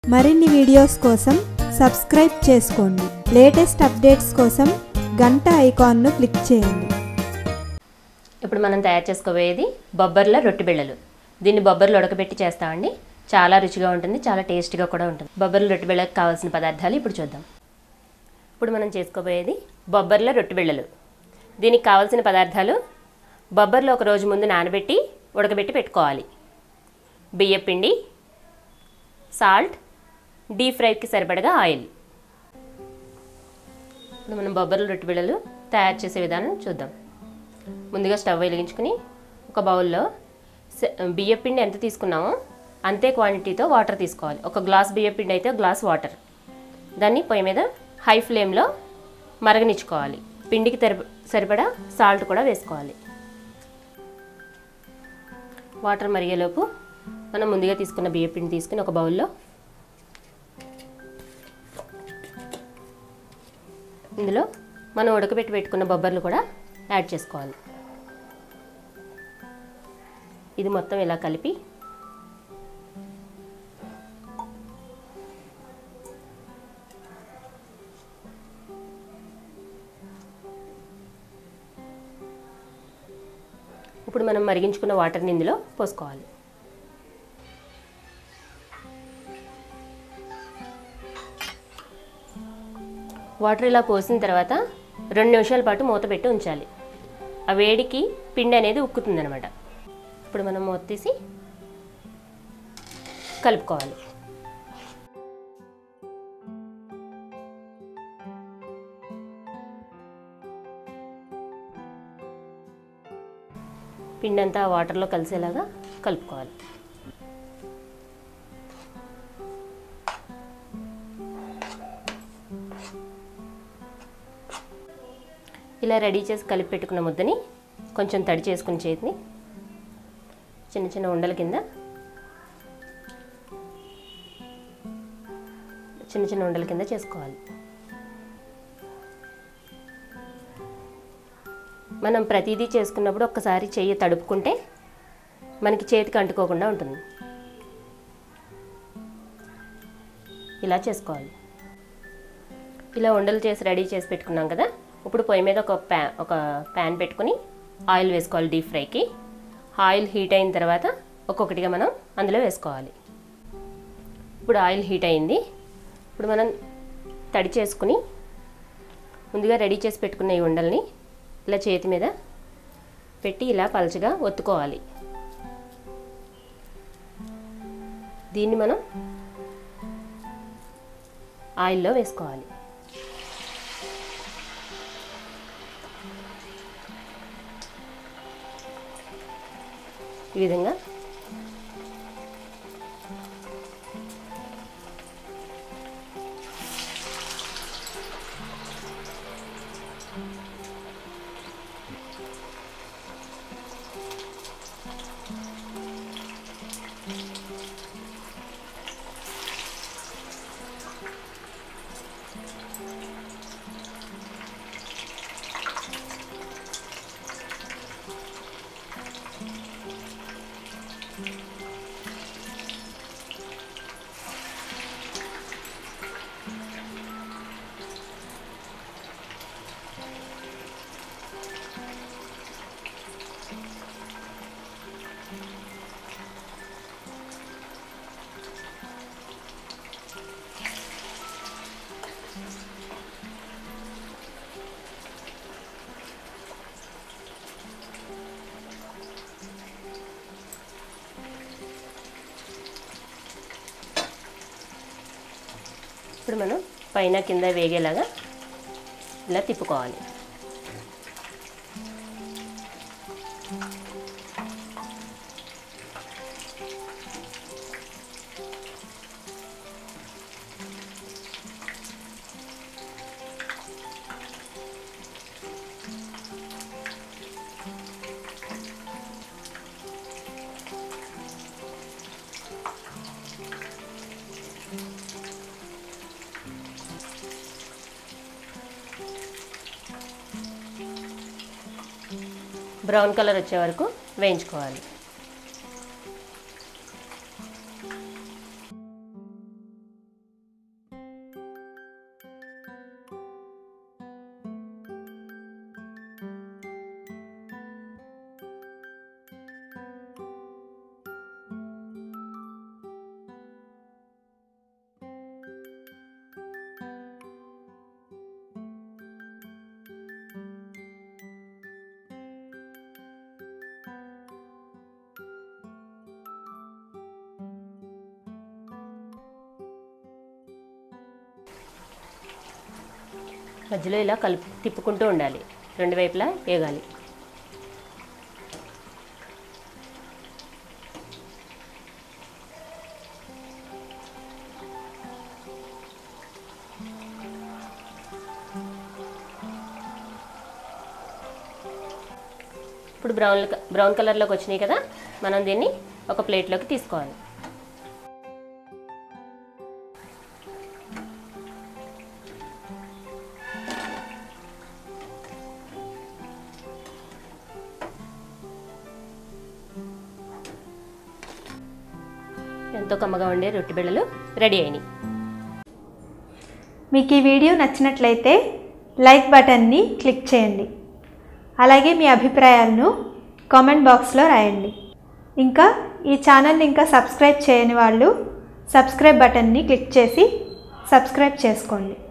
మరిన్ని వీడియోస్ కోసం సబ్స్క్రైబ్ చేసుకోండి లేటెస్ట్ అప్డేట్స్ కోసం గంట ఐకాన్ను క్లిక్ చేయండి ఇప్పుడు మనం తయారు చేసుకోబోయేది బొబ్బర్ల రొట్టె బిళ్ళలు దీన్ని బొబ్బర్లు ఉడకబెట్టి చేస్తామండి చాలా రుచిగా ఉంటుంది చాలా టేస్ట్గా కూడా ఉంటుంది బొబ్బర్ల రొట్టె బిళ్ళకి కావాల్సిన పదార్థాలు ఇప్పుడు చూద్దాం ఇప్పుడు మనం చేసుకోబోయేది బొబ్బర్ల రొట్టె బిళ్ళలు దీనికి కావాల్సిన పదార్థాలు బొబ్బర్లు ఒక రోజు ముందు నానబెట్టి ఉడకబెట్టి పెట్టుకోవాలి బియ్యం పిండి సాల్ట్ డీప్ ఫ్రైకి సరిపడగా ఆయిల్ ఇప్పుడు మనం బొబ్బర్ల రొట్టె బిళ్ళలు తయారు చేసే విధానం చూద్దాం ముందుగా స్టవ్ వెలిగించుకుని ఒక బౌల్లో స- బియ్యం పిండి ఎంత తీసుకున్నామో అంతే క్వాంటిటీతో వాటర్ తీసుకోవాలి ఒక గ్లాస్ బియ్యం పిండి అయితే గ్లాస్ వాటర్ దాన్ని పొయ్యి మీద హై ఫ్లేమ్లో మరగనిచ్చుకోవాలి పిండికి తెర- సరిపడా సాల్ట్ కూడా వేసుకోవాలి వాటర్ మరిగేలోపు మనం ముందుగా తీసుకున్న బియ్యం పిండి తీసుకుని ఒక బౌల్లో ఇందులో మనం ఉడకబెట్టి పెట్టుకున్న బొబ్బర్లు కూడా యాడ్ చేసుకోవాలి ఇది మొత్తం ఇలా కలిపి ఇప్పుడు మనం మరిగించుకున్న వాటర్ని ఇందులో పోసుకోవాలి వాటర్ ఇలా పోసిన తర్వాత రెండు నిమిషాల పాటు మూత పెట్టి ఉంచాలి ఆ వేడికి పిండి అనేది ఉక్కుతుంది అనమాట ఇప్పుడు మనం మూత తీసి కలుపుకోవాలి పిండి అంతా వాటర్లో కలిసేలాగా కలుపుకోవాలి ఇలా రెడీ చేసి కలిపి పెట్టుకున్న ముద్దని కొంచెం తడి చేసుకుని చేతిని చిన్న చిన్న ఉండల కింద చిన్న చిన్న ఉండల కింద చేసుకోవాలి మనం ప్రతిదీ చేసుకున్నప్పుడు ఒక్కసారి చెయ్యి తడుపుకుంటే మనకి చేతికి అంటుకోకుండా ఉంటుంది ఇలా చేసుకోవాలి ఇలా ఉండలు చేసి రెడీ చేసి పెట్టుకున్నాం కదా ఇప్పుడు పొయ్యి మీద ఒక ప్యా ఒక ప్యాన్ పెట్టుకుని ఆయిల్ వేసుకోవాలి డీప్ ఫ్రైకి ఆయిల్ హీట్ అయిన తర్వాత ఒక్కొక్కటిగా మనం అందులో వేసుకోవాలి ఇప్పుడు ఆయిల్ హీట్ అయింది ఇప్పుడు మనం తడి చేసుకుని ముందుగా రెడీ చేసి పెట్టుకున్న ఈ ఉండల్ని ఇలా చేతి మీద పెట్టి ఇలా పలచగా ఒత్తుకోవాలి దీన్ని మనం ఆయిల్లో వేసుకోవాలి ఈ విధంగా ఇప్పుడు మనం పైన కింద వేగేలాగా ఇలా తిప్పుకోవాలి బ్రౌన్ కలర్ వచ్చే వరకు వేయించుకోవాలి మధ్యలో ఇలా కలుపు తిప్పుకుంటూ ఉండాలి రెండు వైపులా వేగాలి ఇప్పుడు బ్రౌన్ బ్రౌన్ కలర్లోకి వచ్చినాయి కదా మనం దీన్ని ఒక ప్లేట్లోకి తీసుకోవాలి ఎంతో కమ్మగా ఉండే రొట్టె బిళ్ళలు రెడీ అయినాయి మీకు ఈ వీడియో నచ్చినట్లయితే లైక్ బటన్ని క్లిక్ చేయండి అలాగే మీ అభిప్రాయాలను కామెంట్ బాక్స్లో రాయండి ఇంకా ఈ ఛానల్ని ఇంకా సబ్స్క్రైబ్ చేయని వాళ్ళు సబ్స్క్రైబ్ బటన్ని క్లిక్ చేసి సబ్స్క్రైబ్ చేసుకోండి